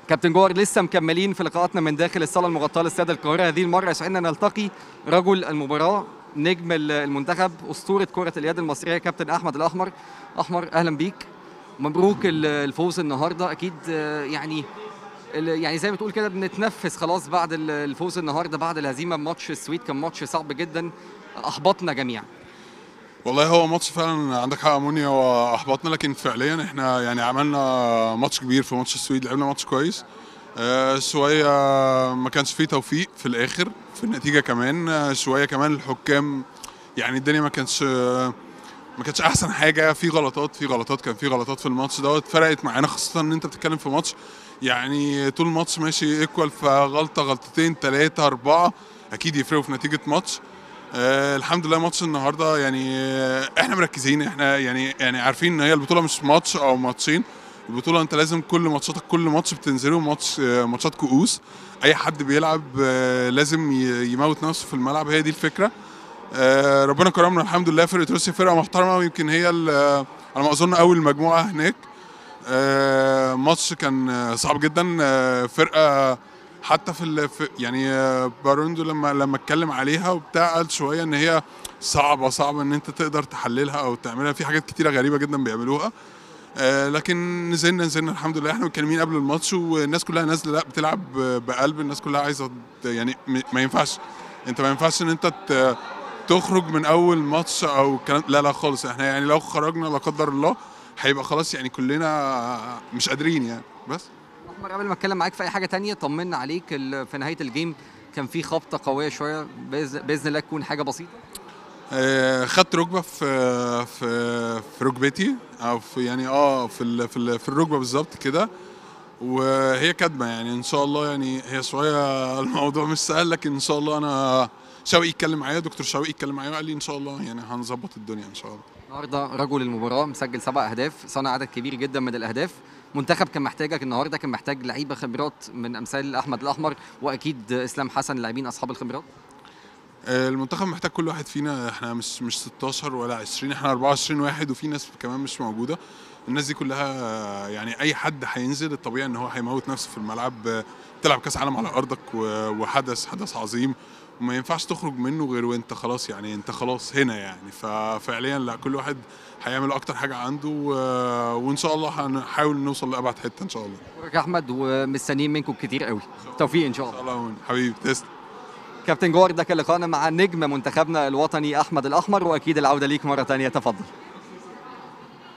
كابتن جوهر لسه مكملين في لقاءاتنا من داخل الصاله المغطاه لاستاد القاهره هذه المره يسعدنا نلتقي رجل المباراه نجم المنتخب اسطوره كره اليد المصريه كابتن احمد الاحمر احمر اهلا بيك مبروك الفوز النهارده اكيد يعني يعني زي ما تقول كده بنتنفس خلاص بعد الفوز النهارده بعد الهزيمه بماتش السويد كان ماتش صعب جدا احبطنا جميعا والله هو ماتش فعلا عندك حق مونيا هو احبطنا لكن فعليا احنا يعني عملنا ماتش كبير في ماتش السويد لعبنا ماتش كويس آه شويه ما كانش فيه توفيق في الاخر في النتيجه كمان آه شويه كمان الحكام يعني الدنيا ما كانش ما كانتش احسن حاجه في غلطات في غلطات كان في غلطات في الماتش دوت فرقت معانا خاصه ان انت بتتكلم في ماتش يعني طول الماتش ماشي ايكوال فغلطه غلطتين ثلاثه اربعه اكيد يفرقوا في نتيجه ماتش آه الحمد لله ماتش النهارده يعني آه احنا مركزين احنا يعني يعني عارفين ان هي البطوله مش ماتش او ماتشين البطوله انت لازم كل ماتشاتك كل ماتش بتنزله ماتش آه ماتشات كؤوس اي حد بيلعب آه لازم يموت نفسه في الملعب هي دي الفكره آه ربنا كرمنا الحمد لله فرقه روسيا فرقه محترمه ويمكن هي على ما اظن اول مجموعه هناك آه ماتش كان صعب جدا آه فرقه حتى في, في يعني باروندو لما لما اتكلم عليها وبتاع قال شويه ان هي صعبه صعبه ان انت تقدر تحللها او تعملها في حاجات كتيره غريبه جدا بيعملوها آه لكن نزلنا نزلنا الحمد لله احنا متكلمين قبل الماتش والناس كلها نازله لا بتلعب بقلب الناس كلها عايزه يعني ما ينفعش انت ما ينفعش ان انت تخرج من اول ماتش او كلام لا لا خالص احنا يعني لو خرجنا لا قدر الله هيبقى خلاص يعني كلنا مش قادرين يعني بس احمر قبل ما اتكلم معاك في اي حاجه تانية طمنا عليك في نهايه الجيم كان في خبطه قويه شويه باذن الله تكون حاجه بسيطه آه خدت ركبه في في في ركبتي او في يعني اه في ال في, ال في الركبه بالظبط كده وهي كدمه يعني ان شاء الله يعني هي شويه الموضوع مش سهل لكن ان شاء الله انا شوقي اتكلم معايا دكتور شوقي اتكلم معايا وقال لي ان شاء الله يعني هنظبط الدنيا ان شاء الله النهارده رجل المباراه مسجل سبع اهداف صنع عدد كبير جدا من الاهداف منتخب كان محتاجك النهارده كان محتاج لعيبه خبرات من امثال احمد الاحمر واكيد اسلام حسن لاعبين اصحاب الخبرات المنتخب محتاج كل واحد فينا احنا مش مش 16 ولا 20 احنا 24 واحد وفي ناس كمان مش موجوده الناس دي كلها يعني اي حد هينزل الطبيعي ان هو هيموت نفسه في الملعب تلعب كاس عالم على ارضك وحدث حدث عظيم وما ينفعش تخرج منه غير وانت خلاص يعني انت خلاص هنا يعني ففعليا لا كل واحد هيعمل اكتر حاجه عنده وان شاء الله هنحاول نوصل لابعد حته ان شاء الله. شكرا يا احمد ومستنيين منكم كتير قوي. توفيق ان شاء الله. ان شاء الله حبيبي تسلم. كابتن جوهر ده كان لقاءنا مع نجم منتخبنا الوطني احمد الاحمر واكيد العوده ليك مره ثانيه تفضل.